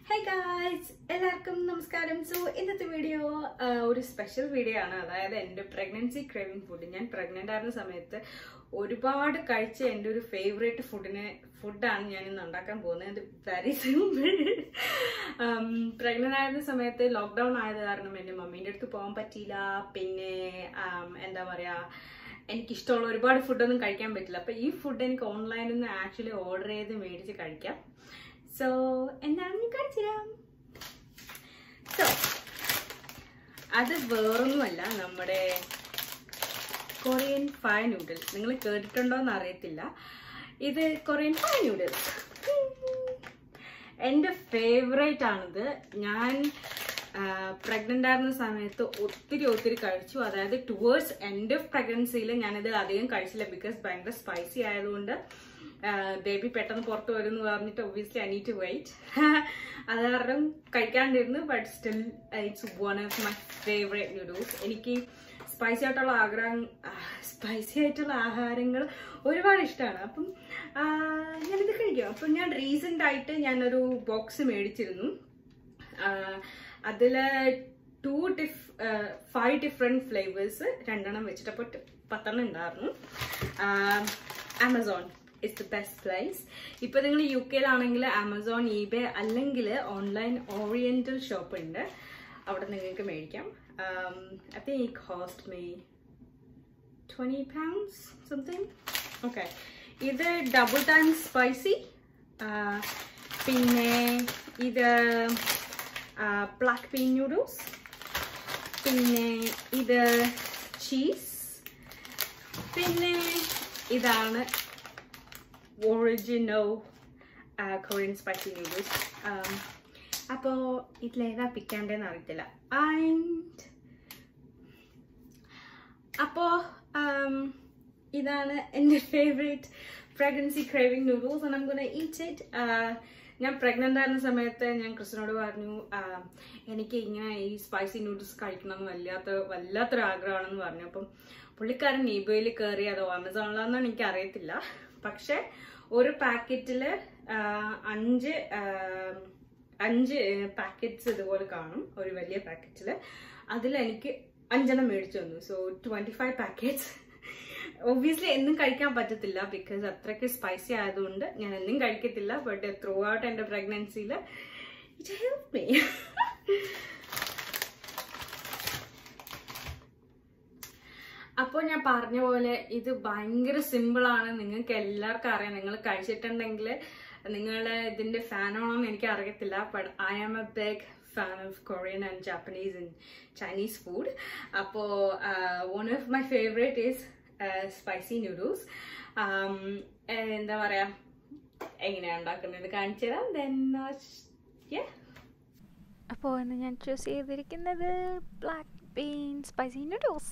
high guys എല്ലാവർക്കും നമസ്കാരം so ഇന്നത്തെ വീഡിയോ ഒരു സ്പെഷ്യൽ വീഡിയോ ആണ് അതായത് എൻ്റെ പ്രഗ്നൻസി ക്രേവിംഗ് ഫുഡ് ഞാൻ പ്രഗ്നൻ്റ് ആയിരുന്ന സമയത്ത് ഒരുപാട് കഴിച്ച എൻ്റെ ഒരു ഫേവറേറ്റ് ഫുഡിനെ ഫുഡാണ് ഞാൻ ഇന്ന് ഉണ്ടാക്കാൻ പോകുന്നത് വെരി സിമ്പിൾ പ്രഗ്നൻ്റ് ആയിരുന്ന സമയത്ത് ലോക്ക്ഡൗൺ ആയത് കാരണം എൻ്റെ മമ്മീൻ്റെ അടുത്ത് പോകാൻ പറ്റിയില്ല പിന്നെ um, എന്താ പറയുക എനിക്കിഷ്ടമുള്ള ഒരുപാട് ഫുഡൊന്നും കഴിക്കാൻ പറ്റില്ല അപ്പോൾ ഈ ഫുഡ് എനിക്ക് ഓൺലൈനിൽ നിന്ന് ആക്ച്വലി ഓർഡർ ചെയ്ത് മേടിച്ച് കഴിക്കാം സോ എന്താണെന്ന് കാണിച്ചു തരാം സോ അത് വേറൊന്നുമല്ല നമ്മുടെ കൊറിയൻ ഫൈ നൂഡിൽസ് നിങ്ങൾ കേട്ടിട്ടുണ്ടോ എന്ന് അറിയത്തില്ല ഇത് കൊറിയൻ ഫൈ നൂഡിൽസ് എൻ്റെ ഫേവറേറ്റ് ആണിത് ഞാൻ പ്രഗ്നൻ്റ് ആയിരുന്ന സമയത്ത് ഒത്തിരി ഒത്തിരി കഴിച്ചു അതായത് ടുവേഴ്സ് എൻഡ് ഓഫ് പ്രഗ്നൻസിയിൽ ഞാനിത് അധികം കഴിച്ചില്ല ബിക്കോസ് ഭയങ്കര സ്പൈസി ആയതുകൊണ്ട് ബേബി പെട്ടെന്ന് പുറത്ത് വരും എന്ന് പറഞ്ഞിട്ട് obviously I need to wait അത് കാരണം കഴിക്കാണ്ടിരുന്നു but still it's one of my favourite noodles എനിക്ക് സ്പൈസി ആയിട്ടുള്ള ആഗ്രഹം സ്പൈസി ആയിട്ടുള്ള ആഹാരങ്ങൾ ഒരുപാട് ഇഷ്ടമാണ് അപ്പം ഞാനിത് കഴിക്കും അപ്പം ഞാൻ റീസെൻ്റ് ആയിട്ട് ഞാനൊരു ബോക്സ് മേടിച്ചിരുന്നു അതിൽ ടു ഡിഫ് ഫൈവ് ഡിഫറെൻറ്റ് ഫ്ലേവേഴ്സ് രണ്ടെണ്ണം വെച്ചിട്ട് അപ്പോൾ പത്തെണ്ണം ഉണ്ടായിരുന്നു Amazon is the best place ഇപ്പോൾ നിങ്ങൾ യു കെയിലാണെങ്കിൽ ആമസോൺ ഈബേ അല്ലെങ്കിൽ ഓൺലൈൻ ഓറിയന്റൽ ഷോപ്പ് ഉണ്ട് അവിടെ നിങ്ങൾക്ക് മേടിക്കാം ഐ തിങ്ക് ഈ cost me twenty pounds something okay ഇത് ഡബിൾ ടൈം സ്പൈസി പിന്നെ ഇത് ബ്ലാക്ക് പീൻ നൂഡിൽസ് പിന്നെ ഇത് ചീസ് പിന്നെ ഇതാണ് ഒറിജിനൽ കൊറിയൻ സ്പൈസി നൂഡിൽസ് അപ്പോൾ ഇതിലേതാ പിക്കാണ്ടെന്ന് അറിയത്തില്ല ആൻഡ് അപ്പോൾ ഇതാണ് എൻ്റെ favourite pregnancy craving noodles and I'm gonna eat it ഞാൻ പ്രഗ്നൻ്റ് ആയിരുന്ന സമയത്ത് ഞാൻ ക്രിസ്റ്റിനോട് പറഞ്ഞു എനിക്ക് ഇങ്ങനെ ഈ സ്പൈസി നൂഡിൽസ് കഴിക്കണം എന്ന് വല്ലാത്ത വല്ലാത്തൊരു ആഗ്രഹമാണെന്ന് പറഞ്ഞു അപ്പം പുള്ളിക്കാരൻ നീബോയിൽ കയറി അതോ ആമസോണിലാണെന്നാണ് എനിക്ക് അറിയത്തില്ല പക്ഷെ ഒരു പാക്കറ്റിൽ അഞ്ച് അഞ്ച് പാക്കറ്റ്സ് ഇതുപോലെ കാണും ഒരു വലിയ പാക്കറ്റിൽ അതിൽ എനിക്ക് അഞ്ചെണ്ണം മേടിച്ചു തന്നു so twenty five packets obviously എന്നും കഴിക്കാൻ പറ്റത്തില്ല ബിക്കോസ് അത്രയ്ക്ക് സ്പൈസി ആയതുകൊണ്ട് ഞാൻ എന്നും കഴിക്കത്തില്ല ബട്ട് ത്രൂ ഔട്ട് എൻ്റെ പ്രഗ്നൻസിയിൽ ഇറ്റ് ഹെൽപ്പ് മീ അപ്പോൾ ഞാൻ പറഞ്ഞ പോലെ ഇത് ഭയങ്കര സിമ്പിളാണ് നിങ്ങൾക്ക് എല്ലാവർക്കും അറിയാം നിങ്ങൾ കഴിച്ചിട്ടുണ്ടെങ്കിൽ നിങ്ങൾ ഇതിൻ്റെ ഫാനാണോ എന്ന് എനിക്ക് അറിയത്തില്ല but I am a big fan of Korean and Japanese and Chinese food അപ്പോൾ one of my favourite is spicy noodles എന്താ പറയുക എങ്ങനെയാണ് ഉണ്ടാക്കുന്നത് കാണിച്ചു തരാം ദെൻ അപ്പോൾ ഇന്ന് ഞാൻ ചൂസ് ചെയ്തിരിക്കുന്നത് ബ്ലാക്ക് ബീൻ സ്പൈസി നൂഡിൽസ്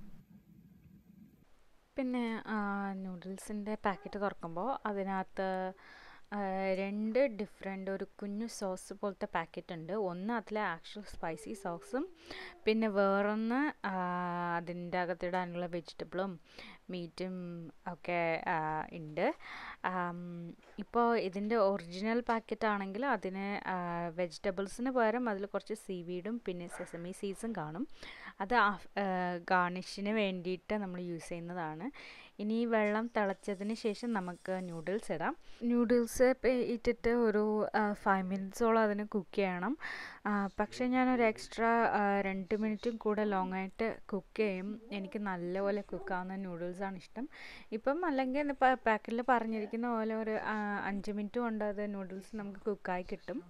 പിന്നെ നൂഡിൽസിൻ്റെ പാക്കറ്റ് തുറക്കുമ്പോൾ അതിനകത്ത് രണ്ട് ഡിഫറെൻ്റ് ഒരു കുഞ്ഞു സോസ് പോലത്തെ പാക്കറ്റ് ഉണ്ട് ഒന്ന് അതിലെ ആക്ച്വൽ സ്പൈസി സോസും പിന്നെ വേറൊന്ന് അതിൻ്റെ അകത്തിടാനുള്ള വെജിറ്റബിളും മീറ്റും ഒക്കെ ഉണ്ട് ഇപ്പോൾ ഇതിൻ്റെ ഒറിജിനൽ പാക്കറ്റ് ആണെങ്കിൽ അതിന് വെജിറ്റബിൾസിന് പകരം അതിൽ കുറച്ച് സീവീഡും പിന്നെ സെസമി സീഡ്സും കാണും അത് ഗാർണിഷിന് വേണ്ടിയിട്ട് നമ്മൾ യൂസ് ചെയ്യുന്നതാണ് ഇനി വെള്ളം തിളച്ചതിന് ശേഷം നമുക്ക് നൂഡിൽസ് ഇടാം നൂഡിൽസ് ഇട്ടിട്ട് ഒരു ഫൈവ് മിനിറ്റ്സോളം അതിന് കുക്ക് ചെയ്യണം പക്ഷേ ഞാനൊരു എക്സ്ട്രാ രണ്ട് മിനിറ്റും കൂടെ ലോങ് ആയിട്ട് കുക്ക് ചെയ്യും എനിക്ക് നല്ലപോലെ കുക്കാവുന്ന നൂഡിൽസാണ് ഇഷ്ടം ഇപ്പം അല്ലെങ്കിൽ പാക്കറ്റിൽ പറഞ്ഞിരിക്കുന്ന പോലെ ഒരു അഞ്ച് മിനിറ്റ് കൊണ്ട് അത് നൂഡിൽസ് നമുക്ക് കുക്കായി കിട്ടും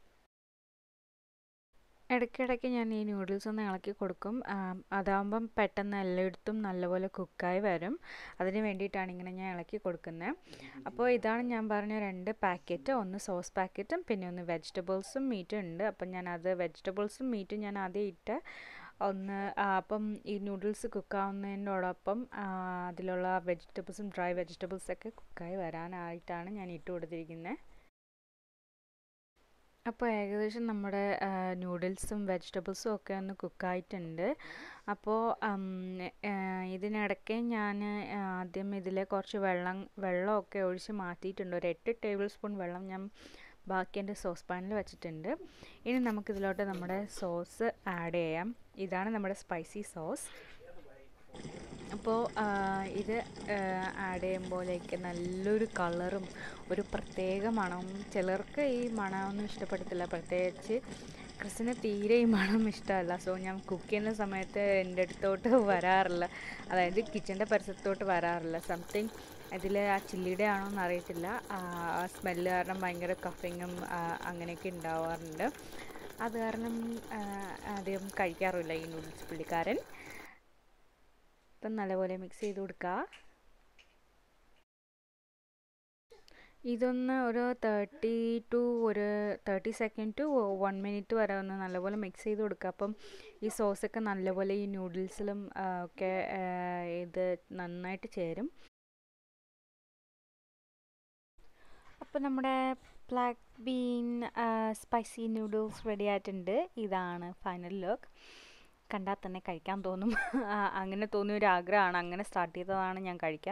ഇടയ്ക്കിടയ്ക്ക് ഞാൻ ഈ നൂഡിൽസ് ഒന്ന് ഇളക്കി കൊടുക്കും അതാകുമ്പം പെട്ടെന്ന് എല്ലായിടത്തും നല്ലപോലെ കുക്കായി വരും അതിന് വേണ്ടിയിട്ടാണ് ഇങ്ങനെ ഞാൻ ഇളക്കി കൊടുക്കുന്നത് അപ്പോൾ ഇതാണ് ഞാൻ പറഞ്ഞ രണ്ട് പാക്കറ്റ് ഒന്ന് സോസ് പാക്കറ്റും പിന്നെ ഒന്ന് വെജിറ്റബിൾസും മീറ്റും ഉണ്ട് അപ്പം ഞാൻ അത് വെജിറ്റബിൾസും മീറ്റും ഞാൻ ആദ്യം ഇട്ട് ഒന്ന് അപ്പം ഈ നൂഡിൽസ് കുക്കാവുന്നതിനോടൊപ്പം അതിലുള്ള വെജിറ്റബിൾസും ഡ്രൈ വെജിറ്റബിൾസൊക്കെ കുക്കായി വരാനായിട്ടാണ് ഞാൻ ഇട്ട് കൊടുത്തിരിക്കുന്നത് അപ്പോൾ ഏകദേശം നമ്മുടെ നൂഡിൽസും വെജിറ്റബിൾസും ഒക്കെ ഒന്ന് കുക്കായിട്ടുണ്ട് അപ്പോൾ ഇതിനിടയ്ക്ക് ഞാൻ ആദ്യം ഇതിലെ കുറച്ച് വെള്ളം വെള്ളമൊക്കെ ഒഴിച്ച് മാറ്റിയിട്ടുണ്ട് ഒരു എട്ട് ടേബിൾ സ്പൂൺ വെള്ളം ഞാൻ ബാക്കി എൻ്റെ സോസ് പാനിൽ വെച്ചിട്ടുണ്ട് ഇനി നമുക്കിതിലോട്ട് നമ്മുടെ സോസ് ആഡ് ചെയ്യാം ഇതാണ് നമ്മുടെ സ്പൈസി സോസ് അപ്പോൾ ഇത് ആഡ് ചെയ്യുമ്പോഴേക്ക് നല്ലൊരു കളറും ഒരു പ്രത്യേക മണവും ചിലർക്ക് ഈ മണമൊന്നും ഇഷ്ടപ്പെടത്തില്ല പ്രത്യേകിച്ച് ക്രിസ്റ്റിന് തീരെ ഈ മണം ഇഷ്ടമല്ല സോ ഞാൻ കുക്ക് ചെയ്യുന്ന സമയത്ത് എൻ്റെ അടുത്തോട്ട് വരാറില്ല അതായത് കിച്ചൻ്റെ പരിസരത്തോട്ട് വരാറില്ല സംതിങ് ഇതിൽ ആ ചില്ലിയുടെ ആണോ എന്ന് അറിയത്തില്ല ആ സ്മെല്ല് കാരണം ഭയങ്കര കഫിങ്ങും അങ്ങനെയൊക്കെ ഉണ്ടാവാറുണ്ട് അത് കാരണം അധികം കഴിക്കാറില്ല ഈ നൂഡിൽസ് പുള്ളിക്കാരൻ ഇപ്പം നല്ലപോലെ മിക്സ് ചെയ്ത് കൊടുക്കുക ഇതൊന്ന് ഒരു തേർട്ടി ടു ഒരു thirty second to one minute വരെ ഒന്ന് നല്ലപോലെ മിക്സ് ചെയ്ത് കൊടുക്കുക അപ്പം ഈ സോസൊക്കെ നല്ലപോലെ ഈ നൂഡിൽസിലും ഒക്കെ ഇത് നന്നായിട്ട് ചേരും അപ്പോൾ നമ്മുടെ black bean spicy noodles ready ആയിട്ടുണ്ട് ഇതാണ് ഫൈനൽ ലുക്ക് കണ്ടാൽ തന്നെ കഴിക്കാൻ തോന്നും അങ്ങനെ തോന്നിയ ഒരു ആഗ്രഹമാണ് അങ്ങനെ സ്റ്റാർട്ട് ചെയ്തതാണ് ഞാൻ കഴിക്കാൻ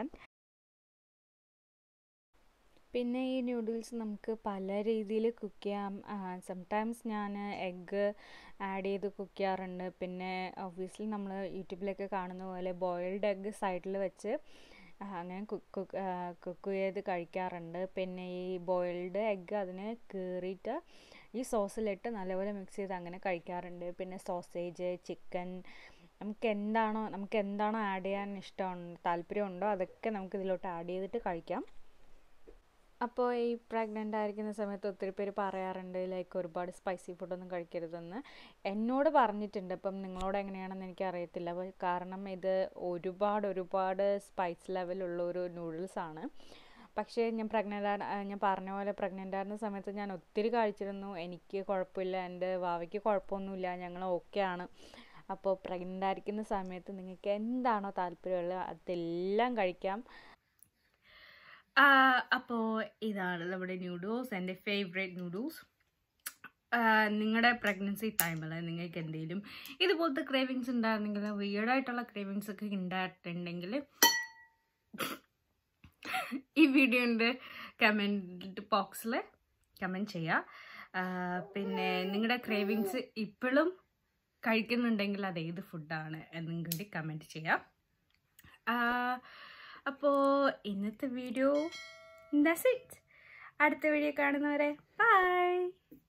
പിന്നെ ഈ നൂഡിൽസ് നമുക്ക് പല രീതിയിൽ കുക്ക് ചെയ്യാം സംടൈംസ് ഞാൻ എഗ്ഗ് ആഡ് ചെയ്ത് കുക്ക് ചെയ്യാറുണ്ട് പിന്നെ ഒബ്വിയസ്ലി നമ്മൾ യൂട്യൂബിലൊക്കെ കാണുന്ന പോലെ ബോയിൽഡ് എഗ്ഗ് സൈഡിൽ വെച്ച് അങ്ങനെ കുക്ക് കുക്ക് ചെയ്ത് കഴിക്കാറുണ്ട് പിന്നെ ഈ ബോയിൽഡ് എഗ്ഗ് അതിന് കീറിയിട്ട് ഈ സോസിലിട്ട് നല്ലപോലെ മിക്സ് ചെയ്ത് അങ്ങനെ കഴിക്കാറുണ്ട് പിന്നെ സോസേജ് ചിക്കൻ നമുക്ക് എന്താണോ നമുക്ക് എന്താണോ ആഡ് ചെയ്യാൻ ഇഷ്ടമുണ്ട് താല്പര്യമുണ്ടോ അതൊക്കെ നമുക്ക് ഇതിലോട്ട് ആഡ് ചെയ്തിട്ട് കഴിക്കാം അപ്പോൾ ഈ പ്രഗ്നൻ്റ് ആയിരിക്കുന്ന സമയത്ത് ഒത്തിരി പേര് പറയാറുണ്ട് ലൈക്ക് ഒരുപാട് സ്പൈസി ഫുഡൊന്നും കഴിക്കരുതെന്ന് എന്നോട് പറഞ്ഞിട്ടുണ്ട് അപ്പം നിങ്ങളോട് എങ്ങനെയാണെന്ന് എനിക്കറിയത്തില്ല കാരണം ഇത് ഒരുപാട് ഒരുപാട് സ്പൈസ് ലെവലുള്ള ഒരു നൂഡിൽസാണ് പക്ഷേ ഞാൻ പ്രഗ്നൻ്റ് ഞാൻ പറഞ്ഞ പോലെ പ്രഗ്നൻ്റ് ആയിരുന്ന സമയത്ത് ഞാൻ ഒത്തിരി കഴിച്ചിരുന്നു എനിക്ക് കുഴപ്പമില്ല എൻ്റെ വാവയ്ക്ക് കുഴപ്പമൊന്നുമില്ല ഞങ്ങൾ ഓക്കെയാണ് അപ്പോൾ പ്രഗ്നൻ്റ് ആയിരിക്കുന്ന സമയത്ത് നിങ്ങൾക്ക് എന്താണോ താല്പര്യമുള്ളത് അതെല്ലാം കഴിക്കാം അപ്പോൾ ഇതാണ് നമ്മുടെ നൂഡിൽസ് എൻ്റെ ഫേവറേറ്റ് നൂഡിൽസ് നിങ്ങളുടെ പ്രഗ്നൻസി ടൈമിൽ നിങ്ങൾക്ക് എന്തെങ്കിലും ഇതുപോലത്തെ ക്രേവിങ്സ് ഉണ്ടായിരുന്നെങ്കിൽ വിയേർഡായിട്ടുള്ള ക്രേവിങ്സ് ഒക്കെ ഉണ്ടായിട്ടുണ്ടെങ്കിൽ ഈ വീഡിയോൻ്റെ കമൻറ്റ് ബോക്സിൽ കമൻറ്റ് ചെയ്യുക പിന്നെ നിങ്ങളുടെ ക്രേവിങ്സ് ഇപ്പോഴും കഴിക്കുന്നുണ്ടെങ്കിൽ അത് ഏത് ഫുഡാണ് എന്നും കൂടി കമൻറ്റ് ചെയ്യാം അപ്പോൾ ഇന്നത്തെ വീഡിയോ ദാറ്റ്സ് ഇറ്റ് അടുത്ത വീഡിയോ കാണുന്നവരെ ബൈ